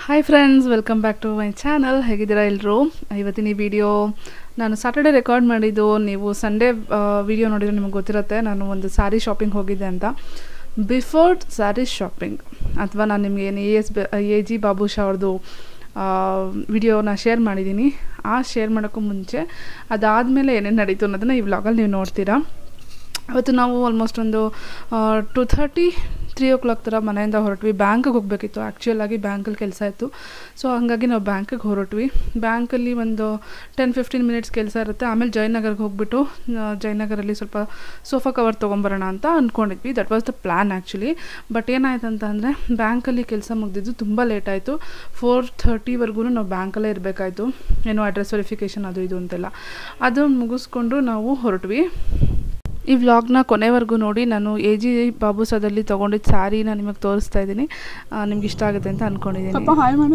Hi friends welcome back to my channel ಹೇಗಿದ್ದೀರಾ ಎಲ್ಲರೂ ಇವತ್ತಿನ ಈ ವಿಡಿಯೋ ನಾನು ಸಾಟರ್ಡೆ ರೆಕಾರ್ಡ್ ಮಾಡಿದ್ದು ನೀವು ಸಂಡೇ ವಿಡಿಯೋ ನೋಡಿದರೆ ನಿಮಗೆ ಗೊತ್ತಿರುತ್ತೆ ನಾನು ಒಂದು ಸ್ಯಾರಿ ಶಾಪಿಂಗ್ ಹೋಗಿದ್ದೆ ಅಂತ ಬಿಫೋರ್ ಸ್ಯಾರಿ ಶಾಪಿಂಗ್ ಅಥವಾ ನಾನು ನಿಮಗೆ ಏನು A S A G Babusha ಅವ್ರದ್ದು ವಿಡಿಯೋನ ಶೇರ್ ಮಾಡಿದ್ದೀನಿ ಆ ಶೇರ್ ಮಾಡೋಕ್ಕೂ ಮುಂಚೆ ಅದಾದಮೇಲೆ ಏನೇನು ನಡೀತು ಅನ್ನೋದನ್ನು ಈ ವ್ಲಾಗಲ್ಲಿ ನೀವು ನೋಡ್ತೀರಾ ಅವತ್ತು ನಾವು ಆಲ್ಮೋಸ್ಟ್ ಒಂದು two thirty three o'clock ಥರ ಮನೆಯಿಂದ ಹೊರಟ್ವಿ ಬ್ಯಾಂಕಿಗೆ ಹೋಗಬೇಕಿತ್ತು ಆ್ಯಕ್ಚುಯಲಾಗಿ ಬ್ಯಾಂಕಲ್ಲಿ ಕೆಲಸ ಇತ್ತು ಸೊ ಹಾಗಾಗಿ ನಾವು ಬ್ಯಾಂಕಿಗೆ ಹೊರಟ್ವಿ ಬ್ಯಾಂಕಲ್ಲಿ ಒಂದು ಟೆನ್ ಫಿಫ್ಟೀನ್ ಮಿನಿಟ್ಸ್ ಕೆಲಸ ಇರುತ್ತೆ ಆಮೇಲೆ ಜಯನಗರ್ಗೆ ಹೋಗ್ಬಿಟ್ಟು ಜಯನಗರಲ್ಲಿ ಸ್ವಲ್ಪ ಸೋಫಾ ಕವರ್ ತೊಗೊಂಬರೋಣ ಅಂತ ಅಂದ್ಕೊಂಡಿದ್ವಿ that was the plan actually but ಏನಾಯ್ತು ಅಂತ ಅಂದರೆ ಬ್ಯಾಂಕಲ್ಲಿ ಕೆಲಸ ಮುಗಿದಿದ್ದು ತುಂಬ ಲೇಟ್ ಆಯಿತು ಫೋರ್ ಥರ್ಟಿವರೆಗೂ ನಾವು ಬ್ಯಾಂಕಲ್ಲೇ ಇರಬೇಕಾಯ್ತು ಏನೋ ಅಡ್ರೆಸ್ ವೆರಿಫಿಕೇಷನ್ ಅದು ಇದು ಅಂತೆಲ್ಲ ಅದು ಮುಗಿಸ್ಕೊಂಡು ನಾವು ಹೊರಟ್ವಿ ಈ ವ್ಲಾಗ್ನ ಕೊನೆವರೆಗೂ ನೋಡಿ ನಾನು ಎ ಜಿ ಬಾಬುಸದಲ್ಲಿ ತೊಗೊಂಡಿದ್ದ ಸ್ಯಾರಿನ ನಿಮಗೆ ತೋರಿಸ್ತಾ ಇದ್ದೀನಿ ನಿಮ್ಗೆ ಇಷ್ಟ ಆಗುತ್ತೆ ಅಂತ ಅಂದ್ಕೊಂಡಿದ್ದೀನಿ ಸ್ವಲ್ಪ ಹಾಯ್ ಮಾಡಿ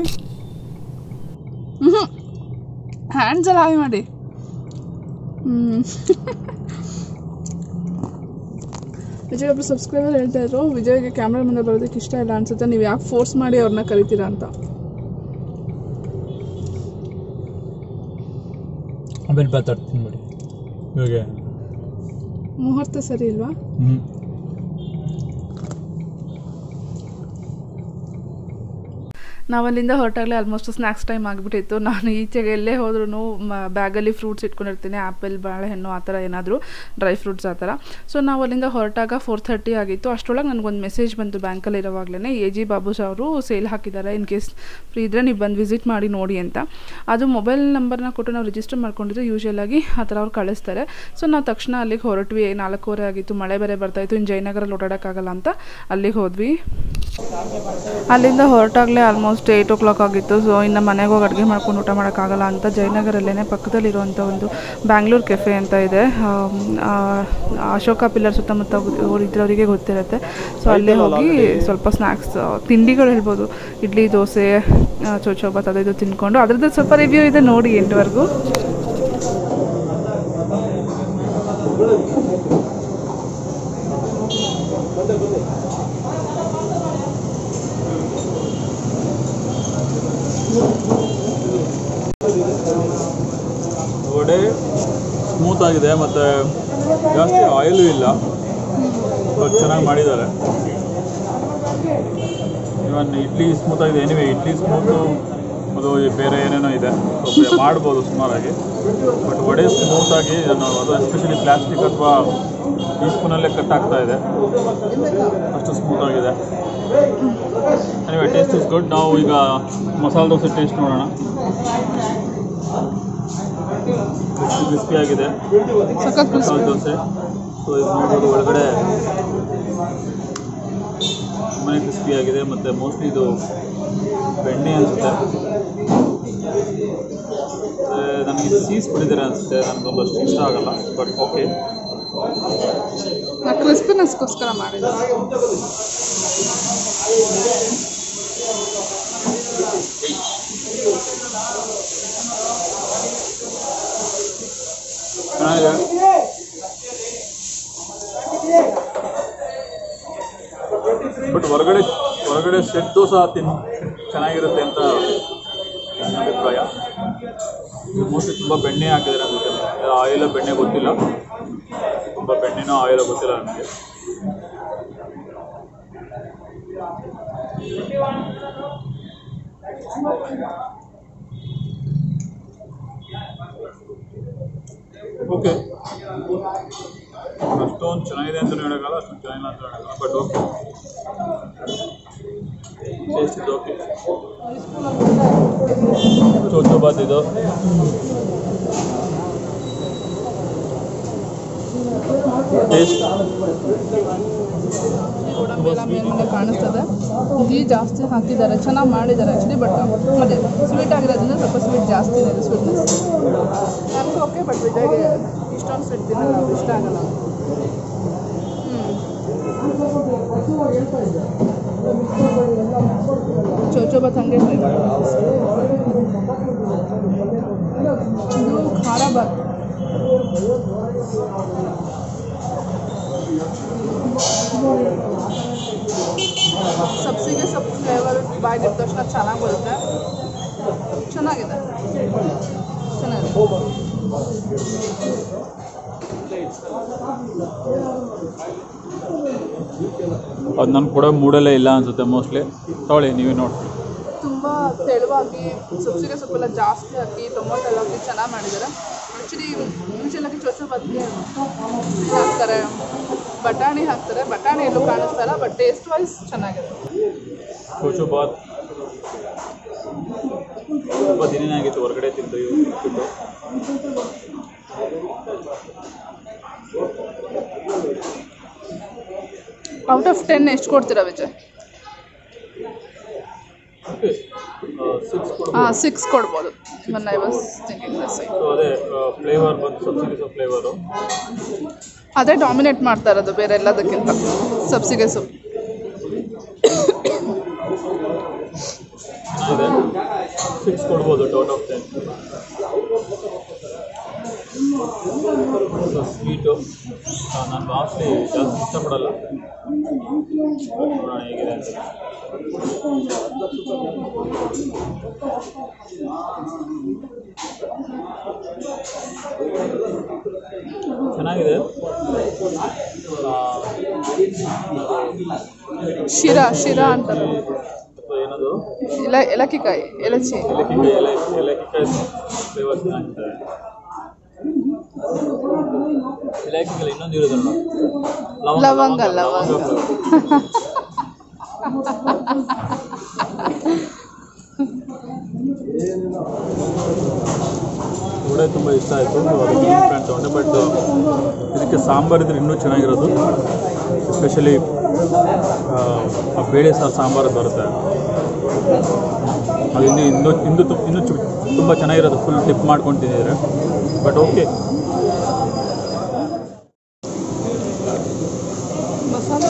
ಹ್ಯಾಂಡ್ಸ್ ಎಲ್ಲ ಹಾಯ್ ಮಾಡಿ ಹ್ಮ್ ವಿಜಯ್ ಒಬ್ಬರು ಸಬ್ಸ್ಕ್ರೈಬರ್ ಹೇಳ್ತಾ ಇದ್ರು ವಿಜಯ್ಗೆ ಕ್ಯಾಮ್ರಾ ಮುಂದೆ ಬರೋದಕ್ಕೆ ಇಷ್ಟ ಇಲ್ಲ ಅನ್ಸುತ್ತೆ ನೀವು ಯಾಕೆ ಫೋರ್ಸ್ ಮಾಡಿ ಅವ್ರನ್ನ ಕರಿತೀರಾ ಅಂತ ಆಮೇಲೆ ಮಾತಾಡ್ತೀನಿ ಬಿಡಿ ಇವಾಗ ಮುಹೂರ್ತ ಸರಿ ಇಲ್ವಾ ಹ್ಞೂ ನಾವು ಅಲ್ಲಿಂದ ಹೊರಟಾಗಲೇ ಆಲ್ಮೋಸ್ಟ್ ಸ್ನ್ಯಾಕ್ಸ್ ಟೈಮ್ ಆಗಿಬಿಟ್ಟಿತ್ತು ನಾನು ಈಚೆಗೆ ಎಲ್ಲೇ ಹೋದ್ರೂ ಬ್ಯಾಗಲ್ಲಿ ಫ್ರೂಟ್ಸ್ ಇಟ್ಕೊಂಡಿರ್ತೀನಿ ಆ್ಯಪಲ್ ಬಾಳೆಹಣ್ಣು ಆ ಥರ ಏನಾದರೂ ಡ್ರೈ ಫ್ರೂಟ್ಸ್ ಆ ಥರ ಸೊ ನಾವು ಅಲ್ಲಿಂದ ಹೊರಟಾಗ ಫೋರ್ ಥರ್ಟಿ ಆಗಿತ್ತು ಅಷ್ಟರೊಳಗೆ ನನಗೊಂದು ಮೆಸೇಜ್ ಬಂತು ಬ್ಯಾಂಕಲ್ಲಿ ಇರೋವಾಗಲೇ ಎ ಜಿ ಬಾಬುಸ್ ಅವರು ಸೇಲ್ ಹಾಕಿದ್ದಾರೆ ಇನ್ ಕೇಸ್ ಫ್ರೀ ಇದ್ದರೆ ನೀವು ಬಂದು ವಿಸಿಟ್ ಮಾಡಿ ನೋಡಿ ಅಂತ ಅದು ಮೊಬೈಲ್ ನಂಬರ್ನ ಕೊಟ್ಟು ನಾವು ರಿಜಿಸ್ಟರ್ ಮಾಡ್ಕೊಂಡಿದ್ರೆ ಯೂಶಲಾಗಿ ಆ ಥರ ಅವ್ರು ಕಳಿಸ್ತಾರೆ ಸೊ ನಾವು ತಕ್ಷಣ ಅಲ್ಲಿಗೆ ಹೊರಟ್ವಿ ನಾಲ್ಕೂವರೆ ಆಗಿತ್ತು ಮಳೆ ಬೇರೆ ಬರ್ತಾಯಿತ್ತು ಇನ್ನು ಜಯನಗರಲ್ಲಿ ಓಡಾಡೋಕ್ಕಾಗಲ್ಲ ಅಂತ ಅಲ್ಲಿಗೆ ಹೋದ್ವಿ ಅಲ್ಲಿಂದ ಹೊರಟಾಗಲೇ ಆಲ್ಮೋಸ್ಟ್ ಏಯ್ಟ್ ಓ ಕ್ಲಾಕ್ ಆಗಿತ್ತು ಸೊ ಇನ್ನು ಮನೆಗೆ ಹೋಗಿ ಅಡುಗೆ ಮಾಡ್ಕೊಂಡು ಊಟ ಮಾಡೋಕ್ಕಾಗಲ್ಲ ಅಂತ ಜಯನಗರಲ್ಲೇ ಪಕ್ಕದಲ್ಲಿರುವಂಥ ಒಂದು ಬ್ಯಾಂಗ್ಳೂರ್ ಕೆಫೆ ಅಂತ ಇದೆ ಆಮ್, ಆ, ಅಶೋಕ ಪಿಲ್ಲರ್ ಸುತ್ತಮುತ್ತ ಅವ್ರು ಇದ್ರವರಿಗೆ ಗೊತ್ತಿರುತ್ತೆ ಸೊ ಅಲ್ಲೇ ಹೋಗಿ ಸ್ವಲ್ಪ ಸ್ನ್ಯಾಕ್ಸ್ ತಿಂಡಿಗಳು ಹೇಳ್ಬೋದು ಇಡ್ಲಿ ದೋಸೆ ಆ, ಚೋಚೋಬಾತ್ ಅದು ಇದು ತಿನ್ಕೊಂಡು ಅದ್ರದ್ದು ಸ್ವಲ್ಪ ರಿವ್ಯೂ ಇದೆ ನೋಡಿ ಎಂಟುವರೆಗೂ ವಡೆ ಸ್ಮೂತ್ ಆಗಿದೆ ಮತ್ತು ಜಾಸ್ತಿ ಆಯಿಲು ಇಲ್ಲ ಚೆನ್ನಾಗಿ ಮಾಡಿದ್ದಾರೆ ಇವನ್ ಇಡ್ಲಿ ಸ್ಮೂತ್ ಆಗಿದೆ ಎನಿವೆ ಇಡ್ಲಿ ಸ್ಮೂತು ಅದು ಬೇರೆ ಏನೇನೋ ಇದೆ ಸ್ವಲ್ಪ ಮಾಡ್ಬೋದು ಸುಮಾರಾಗಿ ಬಟ್ ವಡೆ ಸ್ಮೂತಾಗಿ ನಾನು ಅದು ಎಸ್ಪೆಷಲಿ ಪ್ಲಾಸ್ಟಿಕ್ ಅಥವಾ ಟೀ ಸ್ಪೂನಲ್ಲೇ ಕಟ್ ಆಗ್ತಾ ಇದೆ ಅಷ್ಟು ಸ್ಮೂತ್ ಆಗಿದೆ ಎನಿವೆ ಟೇಸ್ಟ್ ಇಸ್ ಗುಡ್ ನಾವು ಈಗ ಮಸಾಲೆ ದೋಸೆ ಟೇಸ್ಟ್ ನೋಡೋಣ ಕ್ರಿಸ್ಪಿ ಕ್ರಿಸ್ಪಿ ಆಗಿದೆ ಸಖತ್ ಮಸಾಲೆ ದೋಸೆ ಸೊ ಇದು ನೋಡ್ಬೋದು ಒಳಗಡೆ ತುಂಬಾ ಕ್ರಿಸ್ಪಿ ಆಗಿದೆ ಮತ್ತು ಮೋಸ್ಟ್ಲಿ ಇದು ಬೆಣ್ಣೆ ಅನಿಸುತ್ತೆ ನನಗೆ ಚೀಸ್ ಬಿಟ್ಟಿದ್ದಾರೆ ಅನಿಸುತ್ತೆ ನನಗೊಂದು ಅಷ್ಟು ಇಷ್ಟ ಆಗಲ್ಲ ಬಟ್ ಓಕೆ ನಾ ಕ್ರಿಸ್ಪಿನೆಸ್ಗೋಸ್ಕರ ಮಾಡಿದ್ದೆ ಚೆನ್ನಾಗಿದೆ ಬಟ್ ಹೊರಗಡೆ ಹೊರಗಡೆ ಸೆಟ್ ದೋಸೆ ತಿನ್ ಚೆನ್ನಾಗಿರುತ್ತೆ ಅಂತ ನನ್ನ ಅಭಿಪ್ರಾಯ ಮೋಸ್ಟ್ಲಿ ತುಂಬ ಬೆಣ್ಣೆ ಹಾಕಿದ್ದಾರೆ ಅನ್ಸುತ್ತೆ ಆಯಿಲ್ ಬೆಣ್ಣೆ ಗೊತ್ತಿಲ್ಲ ತುಂಬ ಬೆಣ್ಣೆನೋ ಆಯಿಲ್ ಗೊತ್ತಿಲ್ಲ ನನಗೆ ಓಕೆ ಅಷ್ಟೊಂದು ಚೆನ್ನಾಗಿದೆ ಅಂತ ಹೇಳೋಕ್ಕಲ್ಲ ಅಷ್ಟೊಂದು ಚೆನ್ನಾಗಿಲ್ಲ ಅಂತ ಹೇಳೋಕ್ಕಲ್ಲ ಬಟ್ ಓಕೆ ಟೇಸ್ಟ್ ಇದು ಓಕೆ ಚೋಚೋಬಾತ್ ಇದು ಟೇಸ್ಟ್ ಗೋಡಂಬಿ ಎಲ್ಲ ಮೇಲ್ಗಡೆ ಕಾಣಿಸ್ತದೆ ಘೀ ಜಾಸ್ತಿ ಹಾಕಿದ್ದಾರೆ ಚೆನ್ನಾಗಿ ಮಾಡಿದ್ದಾರೆ ಆ್ಯಕ್ಚುಲಿ ಬಟ್ ಅದೇ ಸ್ವೀಟ್ ಆಗಿರೋದ್ರಿಂದ ಸ್ವಲ್ಪ ಸ್ವೀಟ್ ಜಾಸ್ತಿ ಇದೆ ಸ್ವೀಟ್ನೆಸ್ ನನಗೂ ಓಕೆ ಬಟ್ ವಿಜಯ್ಗೆ ಇಷ್ಟೊಂದು ಸ್ವೀಟ್ ತಿನ್ನಲ್ಲ ಅವ್ರು ಇಷ್ಟ ಆಗಲ್ಲ ಚೋಚೋಬತ್ ಹಂಗೆ ಟ್ರೈ ಇದು ಖಾರ ಬಾತ್ ಸಬ್ಸಿಗೆ ಸೊಪ್ಪು ಫ್ಲೇವರ್ ಬಾಯಿಗೆ ತಕ್ಷಣ ಚೆನ್ನಾಗಿ ಬರುತ್ತೆ ಚೆನ್ನಾಗಿದೆ ಚೆನ್ನಾಗಿದೆ ಅದು ನಾನು ಕೊಡೋ ಮೂಡಲ್ಲೇ ಇಲ್ಲ ಅನ್ಸುತ್ತೆ ಮೋಸ್ಟ್ಲಿ ತಗೊಳ್ಳಿ ನೀವೇ ನೋಡಿ ತುಂಬ ತೆಳುವಾಗಿ ಸಬ್ಸಿಗೆ ಸೊಪ್ಪೆಲ್ಲ ಜಾಸ್ತಿ ಹಾಕಿ ಟೊಮೊಟೊ ಎಲ್ಲ ಹಾಕಿ ಚೆನ್ನಾಗಿ ಮಾಡಿದ್ದಾರೆ ಆ್ಯಕ್ಚುಲಿ ಯೂಶಲಾಗಿ ಚೊಚ್ಚು ಬದಲಿಗೆ ಹಾಕ್ತಾರೆ ಬಟಾಣಿ ಹಾಕ್ತಾರೆ ಬಟಾಣಿ ಎಲ್ಲೂ ಕಾಣಿಸ್ತಾ ಇಲ್ಲ ಬಟ್ ಟೇಸ್ಟ್ ವೈಸ್ ಚೆನ್ನಾಗಿದೆ ಕೋಚು ಬಾತ್ ತುಂಬ ದಿನ ಆಗಿತ್ತು ಹೊರಗಡೆ ತಿಂದು ಇವ್ರು ಔಟ್ ಆಫ್ ಟೆನ್ ಎಷ್ಟು ಕೊಡ್ತೀರಾ ವಿಜಯ್ ಸಿಕ್ಸ್ ಹಾಂ ಸಿಕ್ಸ್ ಕೊಡ್ಬೋದು one I was thinking the side so ಅದೇ ಫ್ಲೇವರ್ ಬಂದು ಸಬ್ಸಿಡಿ ಫ್ಲೇವರು ಅದೇ ಡಾಮಿನೇಟ್ ಮಾಡ್ತಾ ಇರೋದು ಬೇರೆ ಎಲ್ಲದಕ್ಕಿಂತ ಸಬ್ಸಿಗೆ ಸೊಪ್ಪು ಚೆನ್ನಾಗಿದೆ ಸಿಕ್ಸ್ ಕೊಡ್ಬೋದು ಔಟ್ ಆಫ್ ಟೆನ್ ಸ್ವೀಟು ನಾನು ಮಾಸ್ಟ್ಲಿ ಜಾಸ್ತಿ ಇಷ್ಟಪಡಲ್ಲ ನೋಡೋಣ ಹೇಗಿದೆ ಅಂತ ಚೆನ್ನಾಗಿದೆ ಆ, ಶಿರಾ ಶಿರಾ ಅಂತಾರೆ ಅಥವಾ ಏನದು ಇಲ್ಲ ಏಲಕ್ಕಿಕಾಯಿ ಎಲಚಿ ಏಲಕ್ಕಿಕಾಯಿ ಎಲೆ ಏಲಕ್ಕಿಕಾಯಿ ಫ್ಲೇವರ್ ಚೆನ್ನಾಗಿದೆ ಏಲಕ್ಕಿಗೆಲ್ಲ ಇನ್ನೊಂದು ಇರೋದಲ್ಲ ಲವಂಗ, ಲವಂಗ. ವಡೆ ತುಂಬ ಇಷ್ಟ ಆಯಿತು ಅದಕ್ಕೆ ಪ್ಯಾಂಟ್ ತೊಗೊಂಡೆ ಬಟ್ ಇದಕ್ಕೆ ಸಾಂಬಾರು ಇದ್ರೆ ಇನ್ನೂ ಚೆನ್ನಾಗಿರೋದು ಎಸ್ಪೆಷಲಿ ಆ ಬೇಳೆ ಸಾರು ಸಾಂಬಾರು ಬರುತ್ತೆ ಅದು ಇನ್ನೂ ಇನ್ನೂ ಇನ್ನೂ ತು- ಇನ್ನೂ ಚು- ತುಂಬ ಚೆನ್ನಾಗಿರೋದು ಫುಲ್ ಟಿಪ್ ಮಾಡ್ಕೊಂಡು ತಿಂದಿದ್ರೆ ಬಟ್ ಓಕೆ ಮಸಾಲೆ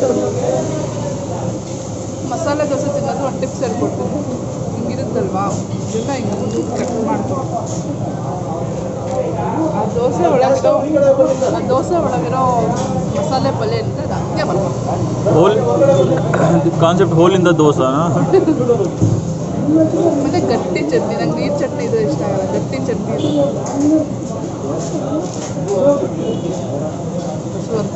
ಮಸಾಲೆ ದೋಸೆ ತಿನ್ನೋದು ಒಂದು ಟಿಪ್ಸ್ ಹೇಳ್ಕೊಡ್ತೀನಿ ಹಿಂಗಿರುತ್ತಲ್ವಾ ಇದನ್ನ ಹಿಂಗೆ ಕಟ್ ಮಾಡ್ಕೊ ಆ ದೋಸೆ ಒಳಗಿರೋ ಆ ದೋಸೆ ಒಳಗಿರೋ ಮಸಾಲೆ ಪಲ್ಯ ಇರುತ್ತೆ ಅದು ಹಂಗೆ ಬರ್ಬೇಕು ಹೋಲ್ ಕಾನ್ಸೆಪ್ಟ್ ಹೋಲಿಂದ ದೋಸೆನಾ ಮತ್ತು ಗಟ್ಟಿ ಚಟ್ನಿ ನಂಗೆ ನೀರು ಚಟ್ನಿ ಇದು ಇಷ್ಟ ಆಗಲ್ಲ ಗಟ್ಟಿ ಚಟ್ನಿ ಇದು. ಸ್ವರ್ಗ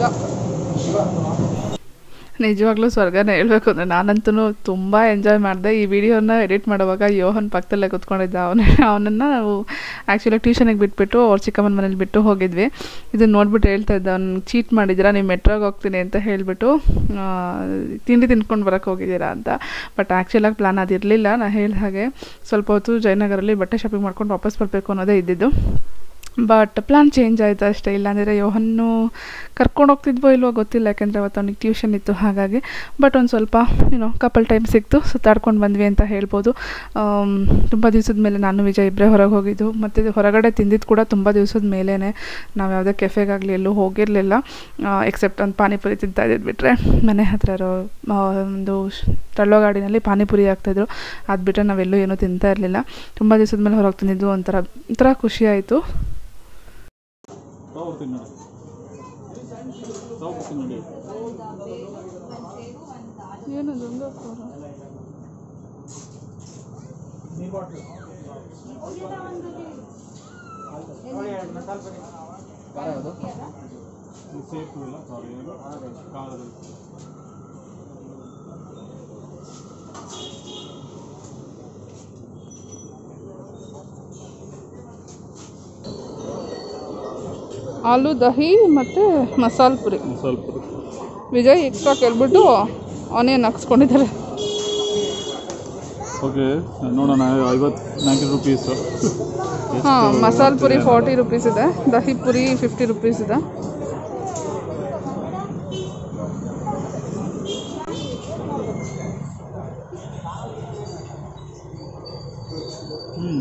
ನಿಜವಾಗ್ಲೂ ಸ್ವರ್ಗನೇ ಹೇಳ್ಬೇಕು ಅಂದರೆ ನಾನಂತೂ ತುಂಬ ಎಂಜಾಯ್ ಮಾಡಿದೆ ಈ ವಿಡಿಯೋನ ಎಡಿಟ್ ಮಾಡುವಾಗ ಯೋಹನ್ ಪಕ್ಕದಲ್ಲೇ ಕೂತ್ಕೊಂಡಿದ್ದ ಅವನ ಅವನನ್ನು ನಾವು ಆ್ಯಕ್ಚುಲಿ ಟ್ಯೂಷನಿಗೆ ಬಿಟ್ಬಿಟ್ಟು ಅವ್ರ ಚಿಕ್ಕಮ್ಮನ ಮನೇಲಿ ಬಿಟ್ಟು ಹೋಗಿದ್ವಿ ಇದನ್ನ ನೋಡ್ಬಿಟ್ಟು ಹೇಳ್ತಾ ಇದ್ದ ಅವ್ನು ಚೀಟ್ ಮಾಡಿದ್ದೀರಾ ನೀವು ಮೆಟ್ರೋಗೆ ಹೋಗ್ತೀನಿ ಅಂತ ಹೇಳಿಬಿಟ್ಟು ತಿಂಡಿ ತಿನ್ಕೊಂಡು ಬರೋಕ್ಕೆ ಹೋಗಿದ್ದೀರಾ ಅಂತ ಬಟ್ ಆ್ಯಕ್ಚುಲಾಗಿ ಪ್ಲಾನ್ ಅದಿರಲಿಲ್ಲ ನಾ ಹೇಳಿದ ಹಾಗೆ ಸ್ವಲ್ಪ ಹೊತ್ತು ಜಯನಗರಲ್ಲಿ ಬಟ್ಟೆ ಶಾಪಿಂಗ್ ಮಾಡ್ಕೊಂಡು ವಾಪಸ್ ಬರಬೇಕು ಅನ್ನೋದೇ ಇದ್ದಿದ್ದು ಬಟ್ ಪ್ಲಾನ್ ಚೇಂಜ್ ಆಯಿತು ಅಷ್ಟೇ ಇಲ್ಲಾಂದರೆ ಯೋಹನ್ನು ಕರ್ಕೊಂಡು ಹೋಗ್ತಿದ್ವೋ ಇಲ್ವೋ ಗೊತ್ತಿಲ್ಲ ಯಾಕೆಂದರೆ ಅವತ್ತು ಅವನಿಗೆ ಟ್ಯೂಷನ್ ಇತ್ತು ಹಾಗಾಗಿ ಬಟ್ ಒಂದು ಸ್ವಲ್ಪ ಏನೋ ಕಪಲ್ ಟೈಮ್ ಸಿಕ್ತು ಸುತ್ತಾಡ್ಕೊಂಡು ಬಂದ್ವಿ ಅಂತ ಹೇಳ್ಬೋದು ತುಂಬ ದಿವಸದ ಮೇಲೆ ನಾನು ವಿಜಯ್ ಇಬ್ಬರೇ ಹೊರಗೆ ಹೋಗಿದ್ದು ಮತ್ತು ಹೊರಗಡೆ ತಿಂದಿದ್ದು ಕೂಡ ತುಂಬ ದಿವಸದ ಮೇಲೇ ನಾವು ಯಾವುದೇ ಕೆಫೆಗಾಗಲಿ ಎಲ್ಲೂ ಹೋಗಿರಲಿಲ್ಲ ಎಕ್ಸೆಪ್ಟ್ ಒಂದು ಪಾನಿಪುರಿ ತಿಂತಾ ಇದ್ದಿದ್ದು ಬಿಟ್ಟರೆ ಮನೆ ಹತ್ರ ಇರೋ ಆ, ಒಂದು ಶ್- ತಳ್ಳೋ ಗಾಡಿನಲ್ಲಿ ಪಾನಿಪುರಿ ಆಗ್ತಾಯಿದ್ರು ಅದು ಬಿಟ್ಟರೆ ನಾವೆಲ್ಲೂ ಏನೂ ತಿಂತಾ ಇರಲಿಲ್ಲ ತುಂಬ ದಿವಸದ ಮೇಲೆ ಹೊರಗೆ ತಿಂದಿದ್ದು ಒಂಥರ ಒಂಥರ ಖುಷಿ ಆಯಿತು ನೋಡಿ ನೋಡಿ ಏನದು ಒಂದು ಸೇಫು ಇಲ್ಲ ಸಾರಿ ಖಾರದಲ್ಲಿ ಆಲೂ ದಹಿ ಮತ್ತು ಮಸಾಲೆ ಪುರಿ ಸ್ವಲ್ಪ ವಿಜಯ್ ಎಕ್ಸ್ಟ್ರಾ ಕೇಳ್ಬಿಟ್ಟು ಆನಿಯನ್ ಹಾಕ್ಸ್ಕೊಂಡಿದ್ದಾರೆ ಓಕೆ ನೋಡೋಣ ಐವತ್ತು ನೈಂಟಿ ರುಪೀಸು ಹಾಂ ಮಸಾಲೆ ಪುರಿ ಫಾರ್ಟಿ ರುಪೀಸ್ ಇದೆ ದಹಿ ಪುರಿ ಫಿಫ್ಟಿ ರುಪೀಸ್ ಇದೆ ಹ್ಞೂ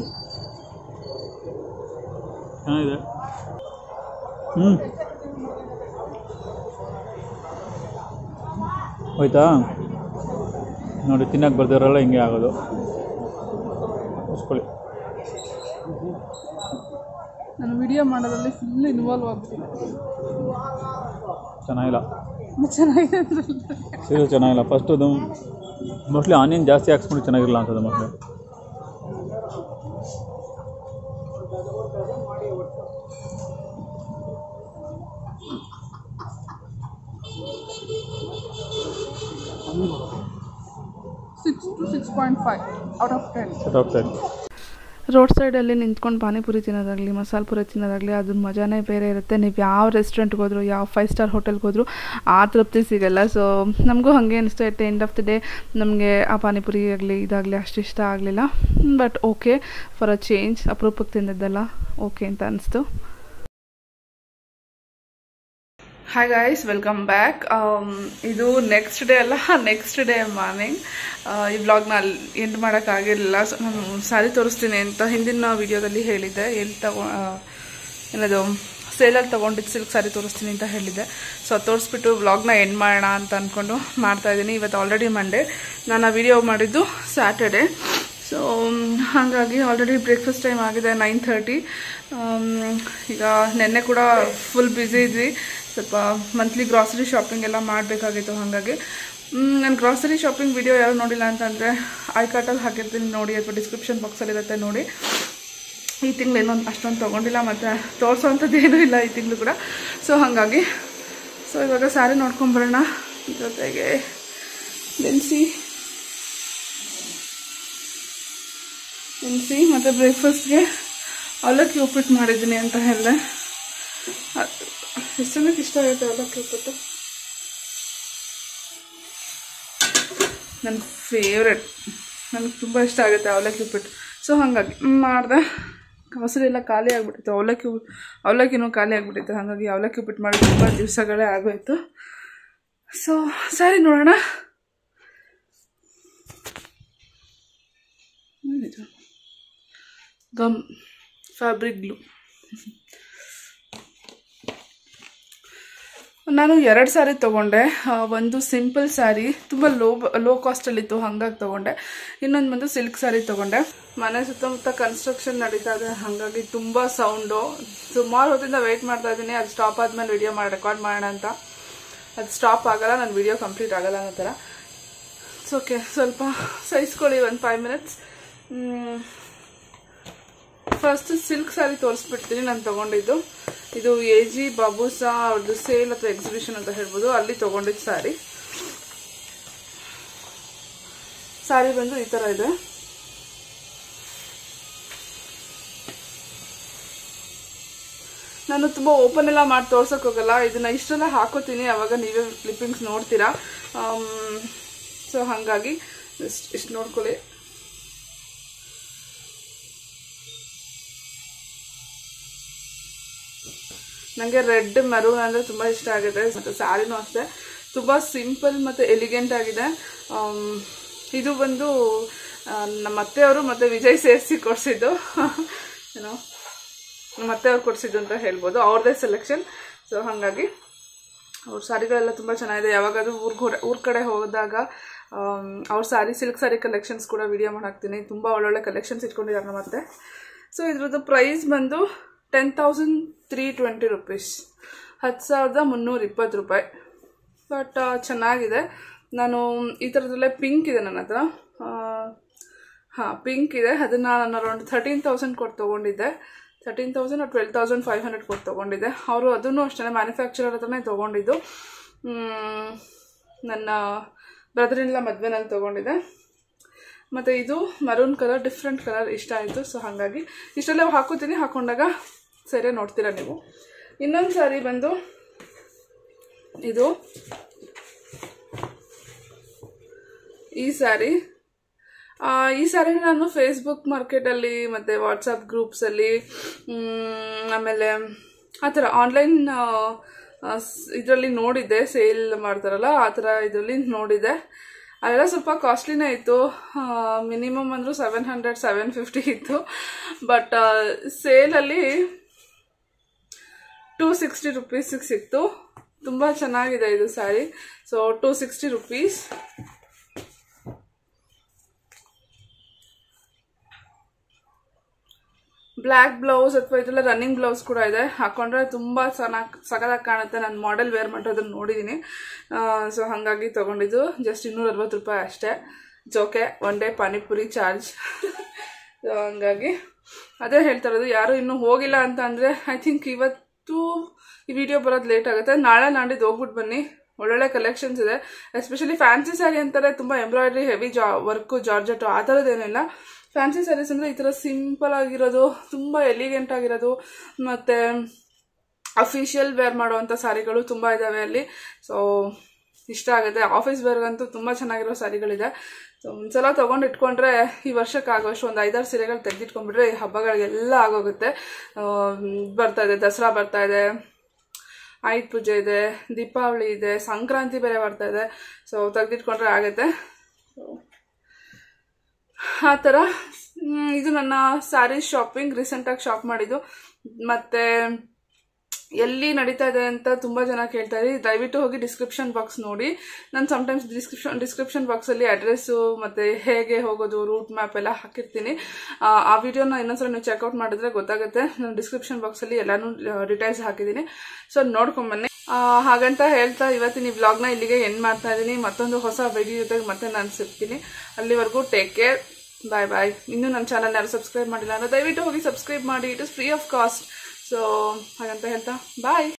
ಚೆನ್ನಾಗಿದೆ ಹ್ಞೂ ಹೋಯ್ತಾ ನೋಡಿ ತಿನ್ನಕ್ಕೆ ಬರ್ದಿರಲ್ಲ ಹಿಂಗೆ ಆಗೋದು ಮುಸ್ಕೊಳ್ಳಿ ನಾನು ವಿಡಿಯೋ ಮಾಡೋದ್ರಲ್ಲಿ ಫುಲ್ ಇನ್ವಾಲ್ವ್ ಆಗ್ಬಿಟ್ಟಿದೆ ಚೆನ್ನಾಗಿಲ್ಲ ಚೆನ್ನಾಗಿದೆ ಅಂದ್ರೆ ಸೀರಿಯಲ್ ಚೆನ್ನಾಗಿಲ್ಲ ಫಸ್ಟ್ ಅದು ಮೋಸ್ಟ್ಲಿ ಆನಿಯನ್ ಜಾಸ್ತಿ ಹಾಕ್ಸ್ಕೊಂಡು ಚೆನ್ನಾಗಿರಲ್ಲ ಅನ್ಸೋದು mostly six to six point five out of ten set of ten road ಸೈಡಲ್ಲಿ ನಿಂತ್ಕೊಂಡು ಪಾನಿಪುರಿ ತಿನ್ನೋದಾಗಲಿ ಮಸಾಲೆ ಪುರಿ ತಿನ್ನೋದಾಗಲಿ ಅದ್ರ ಮಜಾನೇ ಬೇರೆ ಇರುತ್ತೆ ನೀವು ಯಾವ ರೆಸ್ಟೋರೆಂಟ್ಗೆ ಹೋದ್ರು ಯಾವ ಫೈವ್ ಸ್ಟಾರ್ ಹೋಟೆಲ್ಗೆ ಹೋದ್ರು ಆ ತೃಪ್ತಿ ಸಿಗಲ್ಲ ಸೊ ನಮಗೂ ಹಾಗೆ ಅನಿಸ್ತು at end of the day ನಮಗೆ ಆ ಪಾನಿಪುರಿ ಆಗಲಿ ಇದಾಗಲಿ ಅಷ್ಟು ಇಷ್ಟ ಆಗಲಿಲ್ಲ but okay for a change ಅಪರೂಪಕ್ಕೆ ತಿಂದಿದ್ದಲ್ಲ ಓಕೆ ಅಂತ ಅನಿಸ್ತು ಹಾಯ್ ಗಾಯ್ಸ್ ವೆಲ್ಕಮ್ ಬ್ಯಾಕ್ ಇದು ನೆಕ್ಸ್ಟ್ ಡೇ ಅಲ್ಲ ನೆಕ್ಸ್ಟ್ ಡೇ ಮಾರ್ನಿಂಗ್ ಈ ವ್ಲಾಗ್ನ ಅಲ್ಲಿ ಎಂಡ್ ಮಾಡೋಕ್ಕಾಗಿರಲಿಲ್ಲ ಸೊ ನಾನು ಸ್ಯಾರಿ ತೋರಿಸ್ತೀನಿ ಅಂತ ಹಿಂದಿನ ವಿಡಿಯೋದಲ್ಲಿ ಹೇಳಿದ್ದೆ ಎಲ್ಲಿ ತಗೊ ಆ, ಏನದು ಸೇಲಲ್ಲಿ ತೊಗೊಂಡಿದ್ದು ಸಿಲ್ಕ್ ಸ್ಯಾರಿ ತೋರಿಸ್ತೀನಿ ಅಂತ ಹೇಳಿದ್ದೆ ಸೊ ಅದು ತೋರಿಸ್ಬಿಟ್ಟು ವ್ಲಾಗ್ನ ಎಂಡ್ ಮಾಡೋಣ ಅಂತ ಅಂದ್ಕೊಂಡು ಮಾಡ್ತಾಯಿದ್ದೀನಿ ಇವತ್ತು ಆಲ್ರೆಡಿ ಮಂಡೇ ನಾನು ಆ ವಿಡಿಯೋ ಮಾಡಿದ್ದು ಸ್ಯಾಟರ್ಡೆ ಸೊ ಹಾಗಾಗಿ ಆಲ್ರೆಡಿ ಬ್ರೇಕ್ಫಾಸ್ಟ್ ಟೈಮ್ ಆಗಿದೆ ನೈನ್ ಥರ್ಟಿ ಈಗ ನಿನ್ನೆ ಕೂಡ ಫುಲ್ ಬ್ಯುಸಿ ಇದ್ವಿ ಸ್ವಲ್ಪ ಮಂತ್ಲಿ ಗ್ರಾಸರಿ ಶಾಪಿಂಗ್ ಎಲ್ಲ ಮಾಡಬೇಕಾಗಿತ್ತು ಹಾಗಾಗಿ ನಾನು ಗ್ರಾಸರಿ ಶಾಪಿಂಗ್ ವಿಡಿಯೋ ಯಾರು ನೋಡಿಲ್ಲ ಅಂತಂದರೆ ಐ ಕಾರ್ಟಲ್ಲಿ ಹಾಕಿರ್ತೀನಿ ನೋಡಿ ಅಥವಾ ಡಿಸ್ಕ್ರಿಪ್ಷನ್ ಬಾಕ್ಸಲ್ಲಿ ಇರುತ್ತೆ ನೋಡಿ ಈ ತಿಂಗಳು ಏನೋ ಅಷ್ಟೊಂದು ತೊಗೊಂಡಿಲ್ಲ ಮತ್ತು ತೋರಿಸೋವಂಥದ್ದು ಏನೂ ಇಲ್ಲ ಈ ತಿಂಗಳು ಕೂಡ ಸೊ ಹಾಗಾಗಿ ಸೊ ಇವಾಗ ಸ್ಯಾರಿ ನೋಡ್ಕೊಂಬರೋಣ ಜೊತೆಗೆ ನೆನೆಸಿ ನೆನೆಸಿ ಮತ್ತು ಬ್ರೇಕ್ಫಾಸ್ಟ್ಗೆ ಅವಲಕ್ಕಿ ಉಪ್ಪಿಟ್ಟು ಮಾಡಿದ್ದೀನಿ ಅಂತ ಹೇಳಿದೆ ಎಷ್ಟು ಜನಕ್ಕೆ ಇಷ್ಟ ಆಗುತ್ತೆ ಅವಲಕ್ಕಿ ಉಪ್ಪಿಟ್ಟು ನನ್ನ ಫೇವ್ರೆಟ್ ನನಗೆ ತುಂಬ ಇಷ್ಟ ಆಗುತ್ತೆ ಅವಲಕ್ಕಿ ಉಪ್ಪಿಟ್ಟು ಸೊ ಹಾಗಾಗಿ ಮಾಡಿದೆ ಮೊಸರು ಎಲ್ಲ ಖಾಲಿ ಆಗಿಬಿಟ್ಟಿತ್ತು ಅವಲಕ್ಕಿ ಉ- ಅವಲಕ್ಕಿನೂ ಖಾಲಿ ಆಗಿಬಿಟ್ಟಿತ್ತು ಹಾಗಾಗಿ ಅವಲಕ್ಕಿ ಉಪ್ಪಿಟ್ಟು ಮಾಡಿ ತುಂಬ ದಿವಸಗಳೇ ಆಗೋಯ್ತು ಸೊ ಸರಿ ನೋಡೋಣ ಏನಿದು? ಗಮ್ ಫ್ಯಾಬ್ರಿಕ್ ಗ್ಲೂ ನಾನು ಎರಡು ಸ್ಯಾರಿ ತೊಗೊಂಡೆ ಆ, ಒಂದು ಸಿಂಪಲ್ ಸ್ಯಾರಿ ತುಂಬ ಲೋ ಲೋ ಕಾಸ್ಟಲ್ಲಿತ್ತು ಹಾಗಾಗಿ ತೊಗೊಂಡೆ ಇನ್ನೊಂದು ಬಂದು ಸಿಲ್ಕ್ ಸ್ಯಾರಿ ತೊಗೊಂಡೆ ಮನೆ ಸುತ್ತಮುತ್ತ ಕನ್ಸ್ಟ್ರಕ್ಷನ್ ನಡೀತಾ ಇದೆ ಹಾಗಾಗಿ ತುಂಬ ಸೌಂಡು ಸುಮಾರು ಹೊತ್ತಿಂದ ವೆಯ್ಟ್ ಮಾಡ್ತಾ ಇದ್ದೀನಿ ಅದು ಸ್ಟಾಪ್ ಆದಮೇಲೆ ವಿಡಿಯೋ ಮಾಡಿ ರೆಕಾರ್ಡ್ ಮಾಡೋಣ ಅಂತ ಅದು ಸ್ಟಾಪ್ ಆಗಲ್ಲ ನನ್ನ ವಿಡಿಯೋ ಕಂಪ್ಲೀಟ್ ಆಗಲ್ಲ ಅನ್ನೋ ಥರ ಸೊ ಓಕೆ ಸ್ವಲ್ಪ ಸಹಿಸ್ಕೊಳ್ಳಿ ಒಂದು five minutes first silk sari ತೋರಿಸ್ಬಿಡ್ತೀನಿ ನಾನು ತಗೊಂಡಿದ್ದು ಇದು ಎ ಜಿ ಬಾಬುಸಾ ಅವ್ರದ್ದು ಸೇಲ್ ಅಥವಾ ಎಕ್ಸಿಬಿಷನ್ ಅಂತ ಹೇಳ್ಬೋದು ಅಲ್ಲಿ ತಗೊಂಡಿದ್ದು ಸ್ಯಾರಿ ಸ್ಯಾರಿ ಬಂದು ಈ ಥರ ಇದೆ ನಾನು ತುಂಬ ಓಪನ್ ಎಲ್ಲ ಮಾಡಿ ತೋರ್ಸಕ್ ಹೋಗಲ್ಲ ಇದನ್ನ ಇಷ್ಟೆಲ್ಲ ಹಾಕೋತೀನಿ ಅವಾಗ ನೀವೇ ಕ್ಲಿಪ್ಪಿಂಗ್ಸ್ ನೋಡ್ತೀರಾ ಸೊ ಹಾಗಾಗಿ ಇಷ್ಟು ಇಷ್ಟು ನೋಡ್ಕೊಳ್ಳಿ ನನಗೆ ರೆಡ್ ಮೆರೂನ್ ಅಂದರೆ ತುಂಬ ಇಷ್ಟ ಆಗಿದೆ ಮತ್ತು ಸ್ಯಾರಿನೂ ಅಷ್ಟೇ ತುಂಬ ಸಿಂಪಲ್ ಮತ್ತು ಎಲಿಗೆಂಟ್ ಆಗಿದೆ ಆಮ್, ಇದು ಬಂದು ಆ, ನಮ್ಮ ಅತ್ತೆಯವರು ಮತ್ತು ವಿಜಯ್ ಸೇರಿಸಿ ಕೊಡಿಸಿದ್ದು ಏನೋ ನಮ್ಮ ಅತ್ತೆಯವ್ರು ಕೊಡಿಸಿದ್ದು ಅಂತ ಹೇಳ್ಬೋದು ಅವ್ರದ್ದೇ ಸೆಲೆಕ್ಷನ್ ಸೊ ಹಾಗಾಗಿ ಅವ್ರ ಸ್ಯಾರಿಗಳೆಲ್ಲ ತುಂಬ ಚೆನ್ನಾಗಿದೆ ಯಾವಾಗಾದ್ರೂ ಊರ್ಗೆ ಊರ ಕಡೆ ಹೋದಾಗ ಆಮ್, ಅವ್ರ ಸ್ಯಾರಿ ಸಿಲ್ಕ್ ಸ್ಯಾರಿ ಕಲೆಕ್ಷನ್ಸ್ ಕೂಡ ವಿಡಿಯೋ ಮಾಡಾಕ್ತೀನಿ ತುಂಬ ಒಳ್ಳೊಳ್ಳೆ ಕಲೆಕ್ಷನ್ಸ್ ಇಟ್ಕೊಂಡಿದ್ದಾರೆ ನಮ್ಮ ಅತ್ತೆ ಸೊ ಇದ್ರದ್ದು ಪ್ರೈಸ್ ಬಂದು ten thousand three twenty rupees ಹತ್ತು ಸಾವಿರದ ಮುನ್ನೂರ ಇಪ್ಪತ್ತು ರೂಪಾಯಿ ಬಟ್ ಚೆನ್ನಾಗಿದೆ ನಾನು ಈ ಥರದಲ್ಲೇ ಪಿಂಕ್ ಇದೆ ನನ್ನ ಹತ್ರ ಹಾಂ ಪಿಂಕ್ ಇದೆ ಅದನ್ನು ನಾನು ಅರೌಂಡ್ ಥರ್ಟೀನ್ ತೌಸಂಡ್ ಕೊಟ್ಟು ತೊಗೊಂಡಿದ್ದೆ thirteen thousand twelve thousand five hundred ಕೊಟ್ಟು ತೊಗೊಂಡಿದ್ದೆ ಅವರು ಅದನ್ನು ಅಷ್ಟೇ ಮ್ಯಾನುಫ್ಯಾಕ್ಚರರ್ ಹತ್ರನೇ ತೊಗೊಂಡಿದ್ದು ಮ್, ನನ್ನ ಬ್ರದರಿನ್ಲ ಮದುವೆನಲ್ಲಿ ತೊಗೊಂಡಿದ್ದೆ ಮತ್ತು ಇದು ಮರೂನ್ ಕಲರ್ ಡಿಫ್ರೆಂಟ್ ಕಲರ್ ಇಷ್ಟ ಆಯಿತು ಸೊ ಹಾಗಾಗಿ ಇಷ್ಟೆಲ್ಲ ಹಾಕೋತೀನಿ ಹಾಕೊಂಡಾಗ ಸರಿ ನೋಡ್ತೀರಾ ನೀವು ಇನ್ನೊಂದು ಸಾರಿ ಬಂದು ಇದು ಈ ಸ್ಯಾರಿ ಆ, ಈ ಸ್ಯಾರಿ ನಾನು ಫೇಸ್ಬುಕ್ ಮಾರ್ಕೆಟಲ್ಲಿ ಮತ್ತು ವಾಟ್ಸಪ್ ಗ್ರೂಪ್ಸಲ್ಲಿ ಆಮೇಲೆ ಆ ಥರ ಆನ್ಲೈನ್ ಇದರಲ್ಲಿ ನೋಡಿದ್ದೆ ಸೇಲ್ ಮಾಡ್ತಾರಲ್ಲ ಆ ಥರ ಇದರಲ್ಲಿ ನೋಡಿದ್ದೆ ಅಲ್ಲೆಲ್ಲ ಸ್ವಲ್ಪ ಕಾಸ್ಟ್ಲಿನೇ ಇತ್ತು ಮಿನಿಮಮ್ ಅಂದರೂ ಸೆವೆನ್ ಹಂಡ್ರೆಡ್ ಸೆವೆನ್ ಫಿಫ್ಟಿ ಇತ್ತು ಬಟ್ ಸೇಲಲ್ಲಿ ಟೂ ಸಿಕ್ಸ್ಟಿ ರುಪೀಸಿಗೆ ಸಿಕ್ತು ತುಂಬ ಚೆನ್ನಾಗಿದೆ ಇದು sari so two sixty rupees black blouse ಅಥವಾ ಇದೆಲ್ಲ ರನ್ನಿಂಗ್ ಬ್ಲೌಸ್ ಕೂಡ ಇದೆ ಹಾಕೊಂಡ್ರೆ ತುಂಬ ಚೆನ್ನಾಗಿ ಸಗದಾಗಿ ಕಾಣುತ್ತೆ ನಾನು ಮಾಡೆಲ್ ವೇರ್ ಮಾಡೋದನ್ನ ನೋಡಿದ್ದೀನಿ ಸೊ ಹಾಗಾಗಿ ತೊಗೊಂಡಿದ್ದು ಜಸ್ಟ್ ಇನ್ನೂರ ಅರವತ್ತು ರೂಪಾಯಿ ಅಷ್ಟೇ ಜೋಕೆ one day panipuri charge so ಹಂಗಾಗಿ ಅದೇ ಹೇಳ್ತಾ ಇರೋದು ಯಾರು ಇನ್ನೂ ಹೋಗಿಲ್ಲ ಅಂತ ಅಂದರೆ ಐ ಥಿಂಕ್ ಇವತ್ತು ಈ ವಿಡಿಯೋ ಬರೋದು ಲೇಟ್ ಆಗುತ್ತೆ ನಾಳೆ ನಾಡಿದ್ದು ಹೋಗ್ಬಿಟ್ಟು ಬನ್ನಿ ಒಳ್ಳೊಳ್ಳೆ ಕಲೆಕ್ಷನ್ಸ್ ಇದೆ ಎಸ್ಪೆಷಲಿ ಫ್ಯಾನ್ಸಿ ಸ್ಯಾರಿ ಅಂತಾರೆ ತುಂಬ ಎಂಬ್ರಾಯ್ಡ್ರಿ ಹೆವಿ ಜಾ ವರ್ಕು ಜಾರ್ಜೆಟು ಆ ಥರದ್ದೇನಿಲ್ಲ ಫ್ಯಾನ್ಸಿ ಸ್ಯಾರೀಸ್ ಅಂದರೆ ಈ ಥರ ಸಿಂಪಲ್ ಆಗಿರೋದು ತುಂಬ ಎಲಿಗೆಂಟ್ ಆಗಿರೋದು ಮತ್ತು ಅಫಿಷಿಯಲ್ ವೇರ್ ಮಾಡುವಂಥ ಸ್ಯಾರಿಗಳು ತುಂಬ ಇದ್ದಾವೆ ಅಲ್ಲಿ ಸೊ ಇಷ್ಟ ಆಗುತ್ತೆ ಆಫೀಸ್ ವೇರ್ಗಂತೂ ತುಂಬ ಚೆನ್ನಾಗಿರೋ ಸ್ಯಾರಿಗಳಿದೆ ಸೊ ಒಂದ್ಸಲ ತೊಗೊಂಡು ಇಟ್ಕೊಂಡ್ರೆ ಈ ವರ್ಷಕ್ಕೆ ಆಗೋಷ್ಟು ಒಂದು ಐದಾರು ಸೀರೆಗಳು ತೆಗೆದಿಟ್ಕೊಂಡ್ಬಿಟ್ರೆ ಈ ಹಬ್ಬಗಳಿಗೆಲ್ಲ ಆಗೋಗುತ್ತೆ ಆ, ಬರ್ತಾ ಇದೆ ದಸರಾ ಬರ್ತಾ ಇದೆ ಆಯುಧ ಪೂಜೆ ಇದೆ ದೀಪಾವಳಿ ಇದೆ ಸಂಕ್ರಾಂತಿ ಬೇರೆ ಬರ್ತಾ ಇದೆ ಸೊ ತೆಗೆದಿಟ್ಕೊಂಡ್ರೆ ಆಗುತ್ತೆ ಸೊ ಆ ಥರ ಮ್, ಇದು ನನ್ನ ಸ್ಯಾರಿ ಶಾಪಿಂಗ್ ರೀಸೆಂಟಾಗಿ ಶಾಪ್ ಮಾಡಿದ್ದು ಮತ್ತು ಎಲ್ಲಿ ನಡೀತಾ ಇದೆ ಅಂತ ತುಂಬ ಜನ ಕೇಳ್ತಾ ಇರಿ ದಯವಿಟ್ಟು ಹೋಗಿ ಡಿಸ್ಕ್ರಿಪ್ಷನ್ ಬಾಕ್ಸ್ ನೋಡಿ ನಾನು ಸಮ್ಟೈಮ್ಸ್ ಡಿಸ್ಕ್ರಿಪ್ಷನ್ ಡಿಸ್ಕ್ರಿಪ್ಷನ್ ಬಾಕ್ಸಲ್ಲಿ ಅಡ್ರೆಸ್ಸು ಮತ್ತು ಹೇಗೆ ಹೋಗೋದು ರೂಟ್ ಮ್ಯಾಪ್ ಎಲ್ಲ ಹಾಕಿರ್ತೀನಿ ಆ, ಆ ವಿಡಿಯೋನ ಇನ್ನೊಂದ್ಸಲ ನೀವು ಚೆಕ್ಔಟ್ ಮಾಡಿದ್ರೆ ಗೊತ್ತಾಗುತ್ತೆ ನಾನು ಡಿಸ್ಕ್ರಿಪ್ಷನ್ ಬಾಕ್ಸಲ್ಲಿ ಎಲ್ಲಾನು ಡೀಟೇಲ್ಸ್ ಹಾಕಿದ್ದೀನಿ ಸೊ ನೋಡ್ಕೊಂಬನ್ನಿ ಆ, ಹಾಗಂತ ಹೇಳ್ತಾ ಇವತ್ತಿನ ಈ ವ್ಲಾಗ್ನ ಇಲ್ಲಿಗೆ ಎಂಡ್ ಮಾಡ್ತಾ ಇದ್ದೀನಿ ಮತ್ತೊಂದು ಹೊಸ ವಿಡಿಯೋ ಜೊತೆಗೆ ಮತ್ತೆ ನಾನು ಸಿಗ್ತೀನಿ ಅಲ್ಲಿವರೆಗೂ ಟೇಕ್ ಕೇರ್ ಬಾಯ್ ಬಾಯ್ ಇನ್ನೂ ನನ್ನ ಚಾನಲ್ ಯಾರು ಸಬ್ಸ್ಕ್ರೈಬ್ ಮಾಡಿಲ್ಲ ಅಂದ್ರೆ ದಯವಿಟ್ಟು ಹೋಗಿ ಸಬ್ಸ್ಕ್ರೈಬ್ ಮಾಡಿ it is free of cost so ಹಾಗಂತ ಹೇಳ್ತಾ ಬಾಯ್